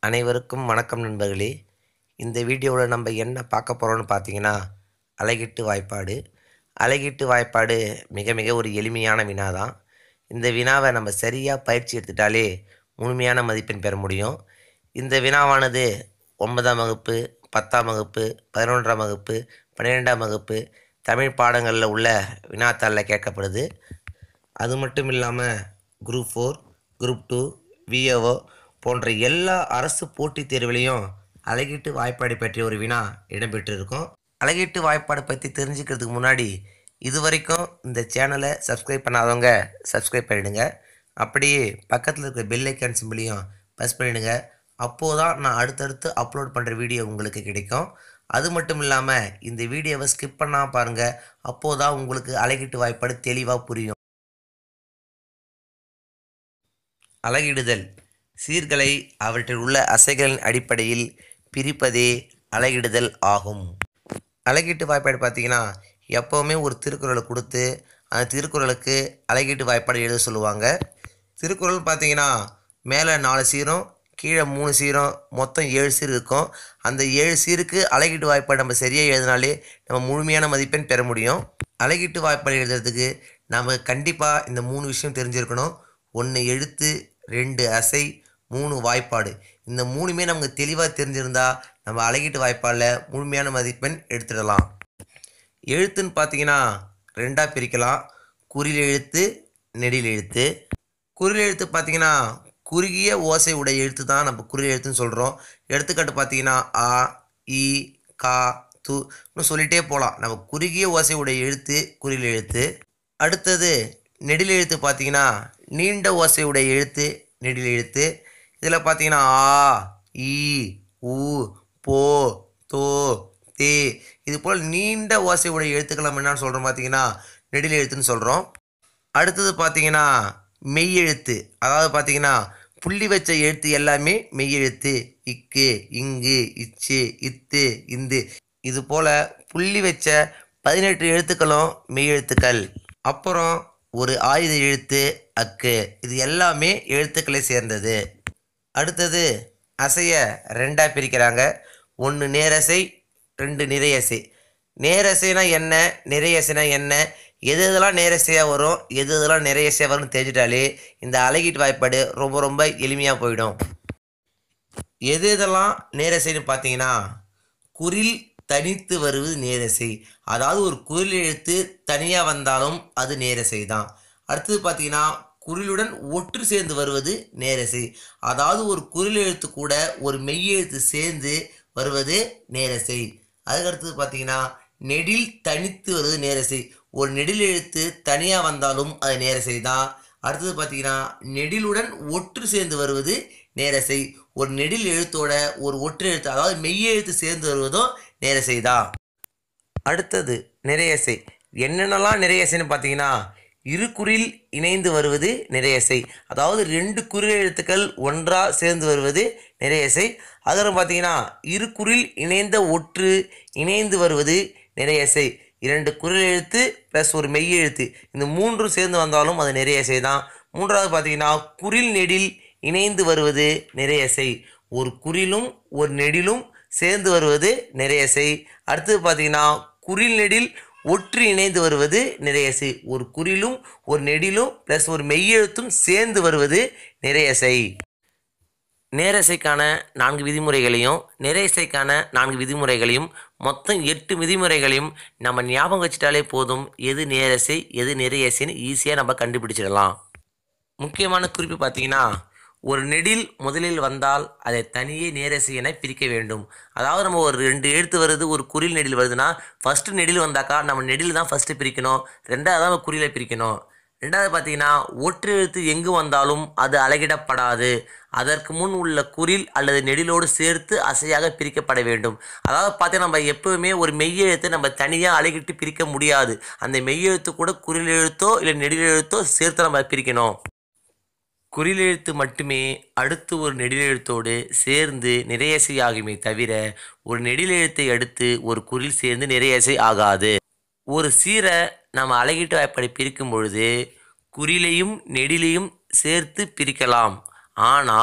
அனைவருக்கும் வணக்கம் நண்பர்களே இந்த வீடியோவில் நம்ம என்ன பார்க்க போகிறோம்னு பார்த்தீங்கன்னா அலகிட்டு வாய்ப்பாடு அலகிட்டு வாய்ப்பாடு மிக மிக ஒரு எளிமையான வினா தான் இந்த வினாவை நம்ம சரியாக பயிற்சி எடுத்துட்டாலே முழுமையான மதிப்பெண் பெற முடியும் இந்த வினாவானது ஒன்பதாம் வகுப்பு பத்தாம் வகுப்பு பதினொன்றாம் வகுப்பு பன்னிரெண்டாம் வகுப்பு தமிழ் பாடங்களில் உள்ள வினாத்தாளில் கேட்கப்படுது அது மட்டும் இல்லாமல் group four group two VAO போன்ற எல்லா அரசு போட்டித் தேர்வுலையும் அழகீட்டு வாய்ப்பாடு பற்றிய ஒரு வினா இடம்பெற்றிருக்கும் அழகீட்டு வாய்ப்பாடு பற்றி தெரிஞ்சுக்கிறதுக்கு முன்னாடி இது வரைக்கும் இந்த சேனலை சப்ஸ்கிரைப் பண்ணாதவங்க சப்ஸ்கிரைப் பண்ணிடுங்க அப்படியே பக்கத்தில் இருக்கிற பெல் ஐக்கான் சிம்பிளையும் ப்ரெஸ் பண்ணிடுங்க அப்போது தான் நான் அடுத்தடுத்து அப்லோட் பண்ணுற வீடியோ உங்களுக்கு கிடைக்கும் அது மட்டும் இல்லாமல் இந்த வீடியோவை ஸ்கிப் பண்ணாமல் பாருங்கள் அப்போது தான் உங்களுக்கு அழகீட்டு வாய்ப்பாடு தெளிவாக புரியும் அலகிடுதல் சீர்களை அவற்றில் உள்ள அசைகளின் அடிப்படையில் பிரிப்பதே அலகிடுதல் ஆகும் அலகீட்டு வாய்ப்பாடு பார்த்தீங்கன்னா எப்போவுமே ஒரு திருக்குறளை கொடுத்து அந்த திருக்குறளுக்கு அலகீட்டு வாய்ப்பாடு எழுத சொல்லுவாங்க திருக்குறள் பார்த்தீங்கன்னா மேலே நாலு சீரும் கீழே மூணு சீரும் மொத்தம் ஏழு சீர் இருக்கும் அந்த ஏழு சீருக்கு அலகீட்டு வாய்ப்பாடு நம்ம சரியாக எழுதினாலே நம்ம முழுமையான மதிப்பெண் பெற முடியும் அலகீட்டு வாய்ப்பாடு எழுதுறதுக்கு நம்ம கண்டிப்பாக இந்த மூணு விஷயம் தெரிஞ்சிருக்கணும் ஒன்று எழுத்து ரெண்டு அசை மூணு வாய்ப்பாடு இந்த மூணுமே நமக்கு தெளிவாக தெரிஞ்சிருந்தா நம்ம அழகீட்டு வாய்ப்பாடில் முழுமையான மதிப்பெண் எடுத்துடலாம் எழுத்துன்னு பார்த்தீங்கன்னா ரெண்டாக பிரிக்கலாம் குறில் எழுத்து நெடில் எழுத்து குறில் எழுத்து பார்த்தீங்கன்னா குறுகிய ஓசை உடைய எழுத்து தான் நம்ம குறில் எழுத்துன்னு சொல்கிறோம் எடுத்துக்காட்டு பார்த்தீங்கன்னா ஆ இ கா து இன்னும் சொல்லிகிட்டே போகலாம் நம்ம குறுகிய ஓசை உடைய எழுத்து குறில் எழுத்து அடுத்தது நெடில் எழுத்து பார்த்தீங்கன்னா நீண்ட ஓசை உடைய எழுத்து நெடில் எழுத்து இதில் பார்த்தீங்கன்னா ஆ ஈ ஊ போ தோ தே இது போல் நீண்ட ஓசை உடைய எழுத்துக்கள் நம்ம என்னன்னு சொல்கிறோம் பார்த்தீங்கன்னா நெடில் எழுத்துன்னு சொல்கிறோம் அடுத்தது பார்த்தீங்கன்னா மெய் எழுத்து அதாவது பார்த்தீங்கன்னா புள்ளி வச்ச எழுத்து எல்லாமே மெய் எழுத்து இக்கு இங்கு இச்சு இத்து இந்து இது போல் புள்ளி வச்ச பதினெட்டு எழுத்துக்களும் மெய் எழுத்துக்கள் அப்புறம் ஒரு ஆயுத எழுத்து அக்கு இது எல்லாமே எழுத்துக்களை சேர்ந்தது அடுத்தது அசைய ரெண்டாக பிரிக்கிறாங்க ஒன்று நேரசை ரெண்டு நிறையசை நேரசைனா என்ன நிறையசைனா என்ன எது எதெல்லாம் நேரசையாக வரும் எது எதெல்லாம் நிறையசையாக வரும்னு தெரிஞ்சிட்டாலே இந்த அழகீட்டு வாய்ப்பாடு ரொம்ப ரொம்ப எளிமையாக போயிடும் எது எதெல்லாம் நேரசைன்னு பார்த்தீங்கன்னா குறில் தனித்து வருவது நேரசை அதாவது ஒரு குறில் எழுத்து தனியாக வந்தாலும் அது நேரசை தான் அடுத்தது பார்த்தீங்கன்னா குறிலுடன் ஒற்று சேர்ந்து வருவது நேரசை அதாவது ஒரு குறில் எழுத்து கூட ஒரு மெய் எழுத்து சேர்ந்து வருவது நேரசை அதுக்கு அடுத்தது பார்த்தீங்கன்னா நெடில் தனித்து வருவது நேரசை ஒரு நெடில் எழுத்து தனியாக வந்தாலும் அது நேரசை தான் அடுத்தது பார்த்தீங்கன்னா நெடிலுடன் ஒற்று சேர்ந்து வருவது நேரசை ஒரு நெடில் எழுத்தோட ஒரு ஒற்று எழுத்து அதாவது மெய் எழுத்து சேர்ந்து வருவதும் நேரசை தான் அடுத்தது நிறையசை என்னென்னலாம் நிறையசைன்னு பார்த்தீங்கன்னா இரு குறில் இணைந்து வருவது நிறையசை அதாவது ரெண்டு குறில் எழுத்துக்கள் ஒன்றாக சேர்ந்து வருவது நிறையசை அதில் பார்த்தீங்கன்னா இரு குறில் இணைந்த ஒற்று இணைந்து வருவது நிறையசை இரண்டு குரல் எழுத்து ப்ளஸ் ஒரு மெய் எழுத்து இந்த மூன்றும் சேர்ந்து வந்தாலும் அது நிறையசை தான் மூன்றாவது பார்த்தீங்கன்னா குறில் நெடில் இணைந்து வருவது நிறையசை ஒரு குறிலும் ஒரு நெடிலும் சேர்ந்து வருவது நிறையசை அடுத்தது பார்த்தீங்கன்னா குறில் நெடில் ஒற்று இணைந்து வருவது நிறையசை ஒரு குறிலும் ஒரு நெடிலும் ப்ளஸ் ஒரு மெய்யெழுத்தும் சேர்ந்து வருவது நிறையசை நேரசைக்கான நான்கு விதிமுறைகளையும் நிறையசைக்கான நான்கு விதிமுறைகளையும் மொத்தம் எட்டு விதிமுறைகளையும் நம்ம ஞாபகம் வச்சிட்டாலே போதும் எது நேரசை எது நிறையசைன்னு ஈஸியாக நம்ம கண்டுபிடிச்சிடலாம் முக்கியமான குறிப்பு பார்த்தீங்கன்னா ஒரு நெடில் முதலில் வந்தால் அதை தனியே நேரசை என பிரிக்க வேண்டும் அதாவது நம்ம ஒரு ரெண்டு எழுத்து வருது ஒரு குறில் நெடில் வருதுன்னா ஃபஸ்ட்டு நெடில் வந்தாக்கா நம்ம நெடில் தான் ஃபஸ்ட்டு பிரிக்கணும் ரெண்டாவது தான் குறியில பிரிக்கணும் ரெண்டாவது பார்த்தீங்கன்னா ஒற்று எழுத்து எங்கு வந்தாலும் அது அலகிடப்படாது அதற்கு முன் உள்ள குறில் அல்லது நெடிலோடு சேர்த்து அசையாக பிரிக்கப்பட வேண்டும் அதாவது பார்த்தீங்கன்னா நம்ம எப்பவுமே ஒரு மெய்யெழுத்தை நம்ம தனியாக அழகிட்டு பிரிக்க முடியாது அந்த மெய்யெழுத்து கூட குறில் எழுத்தோ இல்லை நெடில் எழுத்தோ சேர்த்து நம்ம பிரிக்கணும் குறிலெழுத்து மட்டுமே அடுத்து ஒரு நெடிலெழுத்தோடு சேர்ந்து நிறையசை ஆகுமே தவிர ஒரு நெடிலெழுத்தை அடுத்து ஒரு குறில் சேர்ந்து நிறையசை ஆகாது ஒரு சீரை நம்ம அழகிட்டு வாய்ப்படி பிரிக்கும் பொழுது குறிலையும் நெடிலையும் சேர்த்து பிரிக்கலாம் ஆனால்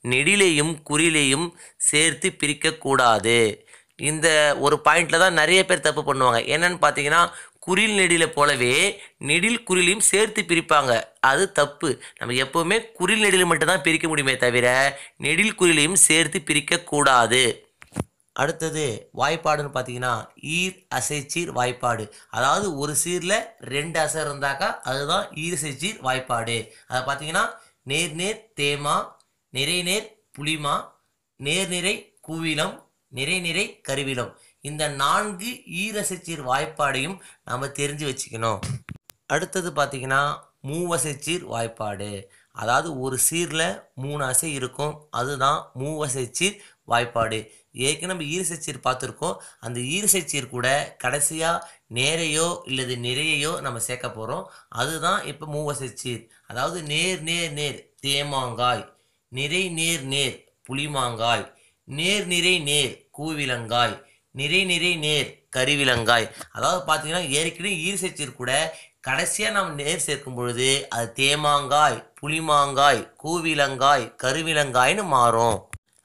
நெடிலையும் குறிலையும் சேர்த்து பிரிக்கக்கூடாது இந்த ஒரு பாயிண்டில் தான் நிறைய பேர் தப்பு பண்ணுவாங்க என்னன்னு பார்த்தீங்கன்னா குறில் நெடில போலவே நெடில் குறிலையும் சேர்த்து பிரிப்பாங்க அது தப்பு நம்ம எப்போவுமே குறில் நெடில் மட்டும்தான் பிரிக்க முடியுமே தவிர நெடில் குறிலையும் சேர்த்து பிரிக்கக்கூடாது அடுத்தது வாய்ப்பாடுன்னு பார்த்தீங்கன்னா ஈர் அசைச்சீர் வாய்ப்பாடு அதாவது ஒரு சீரில் ரெண்டு அசை இருந்தாக்கா அதுதான் ஈர் அசைச்சீர் வாய்ப்பாடு அதை பார்த்தீங்கன்னா நேர் நேர் தேமா நிறை நேர் புளிமா நேர் நிறை கூவிலம் நிறை நிறை கருவிலம் இந்த நான்கு ஈரசைச்சீர் வாய்ப்பாடையும் நம்ம தெரிஞ்சு வச்சுக்கணும் அடுத்தது பார்த்தீங்கன்னா மூவசைச்சீர் வாய்ப்பாடு அதாவது ஒரு சீரில் மூணு அசை இருக்கும் அதுதான் மூவசைச்சீர் வாய்ப்பாடு ஏற்கனவே நம்ம ஈரசைச்சீர் பார்த்துருக்கோம் அந்த ஈரசைச்சீர் கூட கடைசியாக நேரையோ இல்லது நிறையையோ நம்ம சேர்க்க போகிறோம் அதுதான் இப்போ மூவசைச்சீர் அதாவது நேர் நேர் நேர் தேமாங்காய் நிறை நேர் நேர் புளிமாங்காய் நேர் நிறை நேர் கூவிலங்காய் நிறை நிறை நேர் கருவிலங்காய் அதாவது பார்த்தீங்கன்னா ஏற்கனவே ஈரசைச்சீர் கூட கடைசியாக நம்ம நேர் சேர்க்கும் பொழுது அது தேமாங்காய் புளிமாங்காய் கூவிலங்காய் கருவிலங்காய்னு மாறும்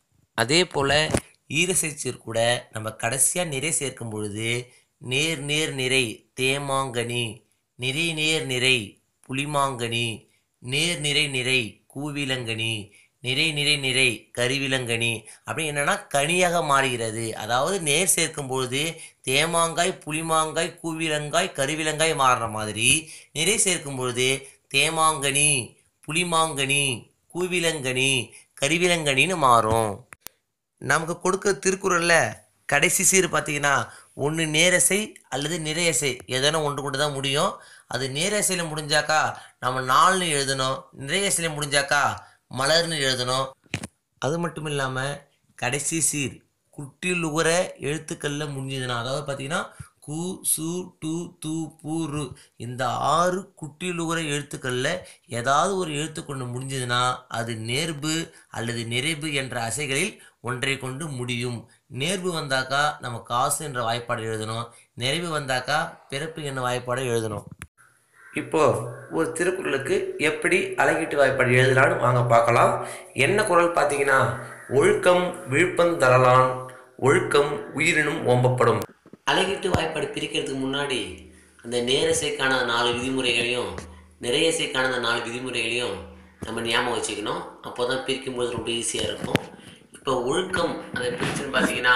அதே போல் ஈரசைச்சீர் கூட நம்ம கடைசியாக நிறை சேர்க்கும் பொழுது நேர் நேர் நிறை தேமாங்கனி நிறை நேர் நிறை புளிமாங்கனி நேர் நிறை நிறை கூவிலங்கனி நிறை நிறை நிறை கருவிலங்கனி அப்படி என்னன்னா கனியாக மாறுகிறது அதாவது நேர் சேர்க்கும் பொழுது தேமாங்காய் புளிமாங்காய் கூவிலங்காய் கருவிலங்காய் மாறுற மாதிரி நிறை சேர்க்கும் பொழுது தேமாங்கனி புளிமாங்கனி கூவிலங்கனி கருவிலங்கனின்னு மாறும் நமக்கு கொடுக்க திருக்குறளில் கடைசி சீர் பார்த்தீங்கன்னா ஒன்று நேரசை அல்லது நிறையசை எதனா ஒன்று கொண்டு தான் முடியும் அது நேரசையில் முடிஞ்சாக்கா நம்ம நாள்னு எழுதணும் நிறையசையில் முடிஞ்சாக்கா மலர்னு எழுதணும் அது மட்டும் இல்லாமல் கடைசி சீர் குட்டில் உகர எழுத்துக்களில் முடிஞ்சதுன்னா அதாவது பார்த்தீங்கன்னா கு சு டு து பு ரு இந்த ஆறு குட்டில் உகர எழுத்துக்களில் ஏதாவது ஒரு எழுத்து கொண்டு முடிஞ்சதுன்னா அது நேர்பு அல்லது நிறைவு என்ற அசைகளில் ஒன்றை கொண்டு முடியும் நேர்வு வந்தாக்கா நம்ம காசு என்ற வாய்ப்பாடு எழுதணும் நிறைவு வந்தாக்கா பிறப்பு என்ற வாய்ப்பாடு எழுதணும் இப்போ ஒரு திருக்குறளுக்கு எப்படி அழகீட்டு வாய்ப்பாடு எழுதலான்னு வாங்க பார்க்கலாம் என்ன குறள் பார்த்தீங்கன்னா ஒழுக்கம் விழுப்பம் தரலான் ஒழுக்கம் உயிரினும் ஓம்பப்படும் அழகீட்டு வாய்ப்பாடு பிரிக்கிறதுக்கு முன்னாடி அந்த நேரசைக்கான நாலு விதிமுறைகளையும் நிறையசைக்கான அந்த நாலு விதிமுறைகளையும் நம்ம ஞாபகம் வச்சுக்கணும் அப்போ தான் பிரிக்கும்போது ரொம்ப ஈஸியாக இருக்கும் இப்போ ஒழுக்கம் அதை பிரிச்சுன்னு பார்த்தீங்கன்னா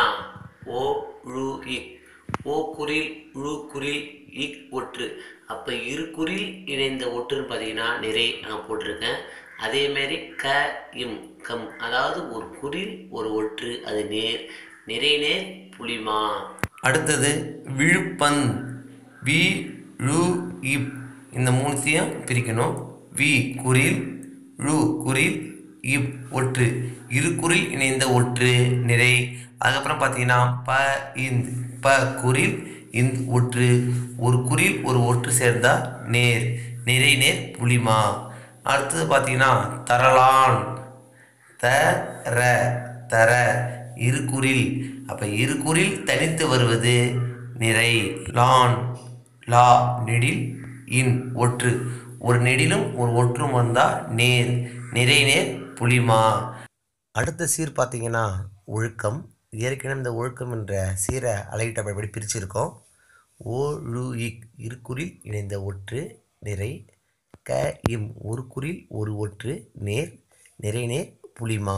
ஓ ழு இக் ஓ குறில் ழு குறில் இக் ஒற்று அப்போ இரு குறில் இணைந்த ஒற்றுன்னு பார்த்தீங்கன்னா நிறை நான் போட்டிருக்கேன் அதேமாரி க இம் கம் அதாவது ஒரு குறில் ஒரு ஒற்று அது நேர் நிறை நேர் புளிமா அடுத்தது விழுப்பன் வி ழு இப் இந்த மூணுத்தையும் பிரிக்கணும் வி குறில் ழு குறில் இப் ஒற்று இரு குறில் இணைந்த ஒற்று நிறை அதுக்கப்புறம் பார்த்தீங்கன்னா ப இந்த் ப குறில் இந்த் ஒற்று ஒரு குறில் ஒரு ஒற்று சேர்ந்தா நேர் நிறை நேர் புளிமா அடுத்தது பார்த்தீங்கன்னா தரலான் த ர தர இருக்குறில் அப்போ இருக்குறில் தனித்து வருவது நிறை லான் லா நெடில் இன் ஒற்று ஒரு நெடிலும் ஒரு ஒற்றும் வந்தால் நேர் நிறை நேர் புளிமா அடுத்த சீர் பார்த்தீங்கன்னா ஒழுக்கம் ஏற்கனவே இந்த ஒழுக்கம் என்ற சீரை அழகிட்ட பயன்படி பிரிச்சிருக்கோம் ஓ ழு இக் இருக்குறில் இணைந்த ஒற்று நிறை க இம் ஒரு குறில் ஒரு ஒற்று நேர் நிறை நேர் புளிமா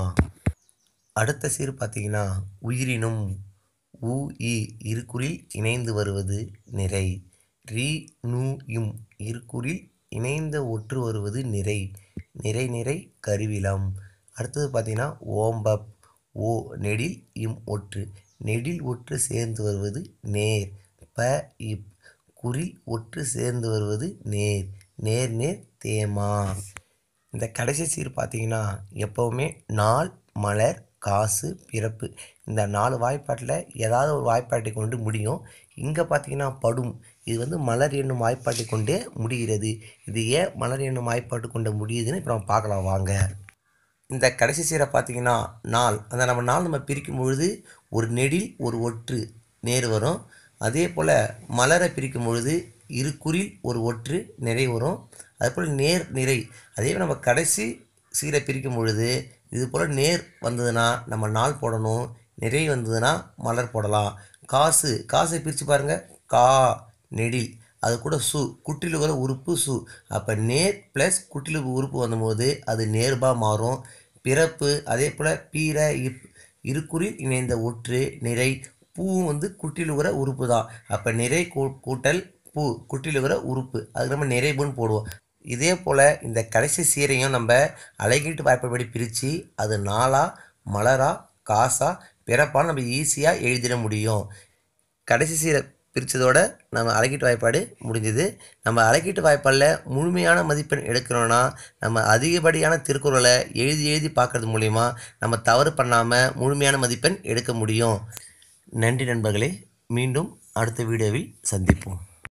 அடுத்த சீர் பார்த்தீங்கன்னா உயிரினும் உ இ இருக்குறில் இணைந்து வருவது நிறை ரி நு இம் இருக்குறில் இணைந்த ஒற்று வருவது நிறை நிறை நிறை கருவிலம் அடுத்தது பார்த்தீங்கன்னா ஓம்பப் ஓ நெடில் இம் ஒற்று நெடில் ஒற்று சேர்ந்து வருவது நேர் ப இப் குறில் ஒற்று சேர்ந்து வருவது நேர் நேர் நேர் தேமா இந்த கடைசி சீர் பார்த்தீங்கன்னா எப்போவுமே நாள் மலர் காசு பிறப்பு இந்த நாலு வாய்ப்பாட்டில் ஏதாவது ஒரு வாய்ப்பாட்டை கொண்டு முடியும் இங்கே பார்த்தீங்கன்னா படும் இது வந்து மலர் என்னும் வாய்ப்பாட்டை கொண்டே முடிகிறது இது ஏன் மலர் என்னும் வாய்ப்பாட்டு கொண்டு முடியுதுன்னு இப்போ நம்ம பார்க்கலாம் வாங்க இந்த கடைசி சீரை பார்த்தீங்கன்னா நாள் அந்த நம்ம நாள் நம்ம பிரிக்கும் பொழுது ஒரு நெடில் ஒரு ஒற்று நேர் வரும் அதே போல் மலரை பிரிக்கும் பொழுது இரு குறில் ஒரு ஒற்று நிறை வரும் அதேபோல் நேர் நிறை அதே போல் நம்ம கடைசி சீரை பிரிக்கும் பொழுது இது போல் நேர் வந்ததுன்னா நம்ம நாள் போடணும் நிறை வந்ததுன்னா மலர் போடலாம் காசு காசை பிரித்து பாருங்கள் கா நெடில் அது கூட சு குட்டிலுகிற உறுப்பு சு அப்போ நேர் ப்ளஸ் குட்டிலுகு உறுப்பு வந்தபோது அது நேர்பா மாறும் பிறப்பு அதே போல் பீர இப் இருக்குறில் இணைந்த ஒற்று நிறை பூ வந்து குட்டிலுகிற உறுப்பு தான் அப்போ நிறை கூ- கூட்டல் பூ குட்டிலுகிற உறுப்பு அதுக்கு நம்ம நிறைவுன்னு போடுவோம் இதே போல் இந்த கடைசி சீரையும் நம்ம அழகீட்டு வாய்ப்படி பிரித்து அது நாளா மலரா காசா பிறப்பான்னு நம்ம ஈஸியாக எழுதிட முடியும் கடைசி சீரை பிரித்ததோட நம்ம அழகீட்டு வாய்ப்பாடு முடிஞ்சது நம்ம அழகீட்டு வாய்ப்பாடில் முழுமையான மதிப்பெண் எடுக்கணும்னா நம்ம அதிகப்படியான திருக்குறளை எழுதி எழுதி பார்க்கறது மூலிமா நம்ம தவறு பண்ணாமல் முழுமையான மதிப்பெண் எடுக்க முடியும் நன்றி நண்பர்களே மீண்டும் அடுத்த வீடியோவில் சந்திப்போம்